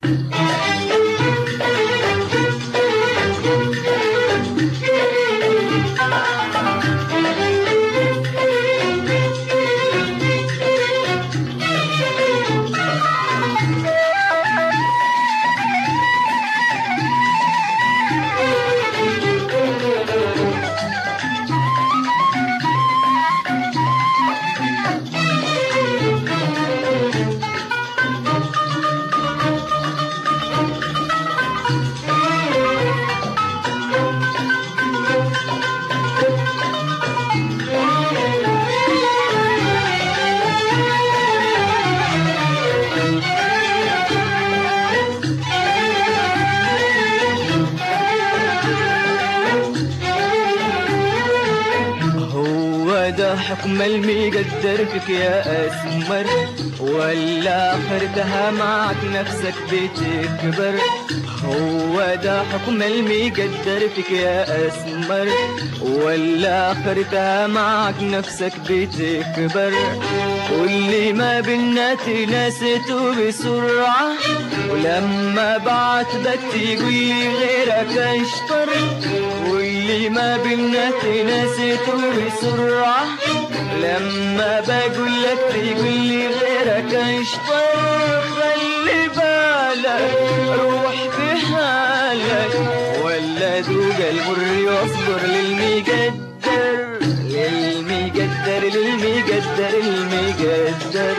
هو ده حكم المقدر فيك يا اسمر ولا اخرتها معك نفسك بتكبر هو ده حكم المقدر فيك يا اسمر ولا اخرتها معك نفسك بتكبر كل ما بينا تناسته بسرعة ولما بعاتبك تقول لي غيرك اشطر كل ما بينا تناسته بسرعة لما بقول لك تقول لي غيرك اشطر خلي بالك روح في حالك ولا ذوق المر واصبر للمقدر للمقدر للمقدر المقدر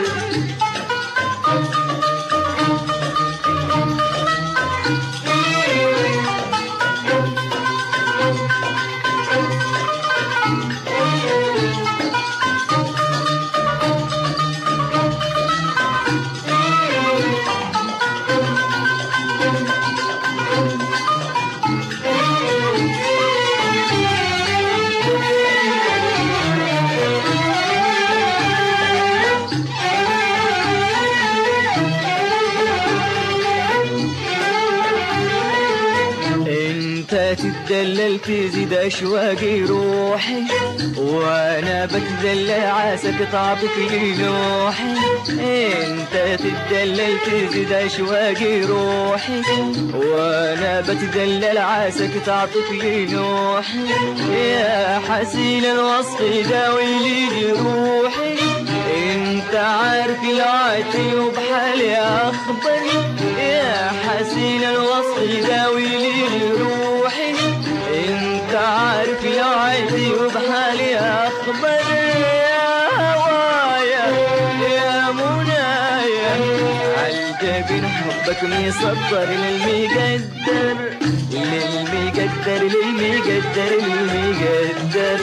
انت تتدلل تزيد اشواقي روحي وانا بتدلل عاسك تعطف لي نوحي انت تتدلل تزيد اشواقي روحي وانا بتدلل عاسك تعطف لي نوحي يا حسين الوصف داوي لي جروحي انت عارف العاتي وبحالي اخبر يا حسين الوصف داوي لي روحي انت عارف العاتي وبحالي اخبر يا هوايا يا منايا عالجبين حبك مصدر للمقدر للمقدر للمقدر للمقدر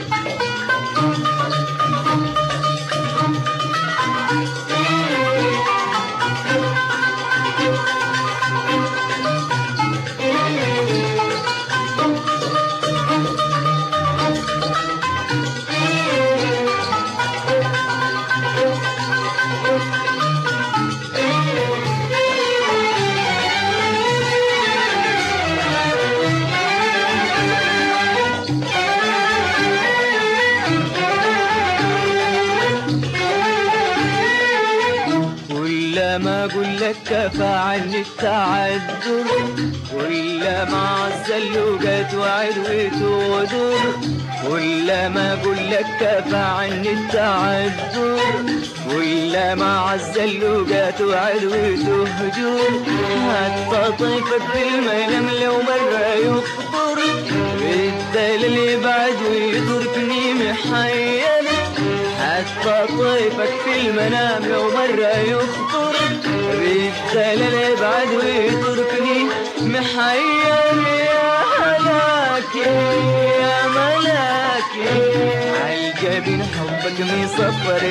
كلما اقول لك كفى عني التعذر كلما عزل لقيت وعد وتودر كلما اقول لك كفى عني التعذر كلما عزل لقيت وعد وتهجر حتى طيفك في المنام لو مرة يخطر بالدليل يبعد ويتركني محير حتى طيفك في المنام لو مرة يخطر بالدلال يبعد ويتركني محير يا هلاكي يا ملاكي عالجبين حبك مصفر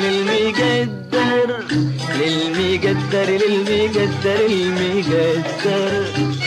للمقدر للمقدر للمقدر المقدر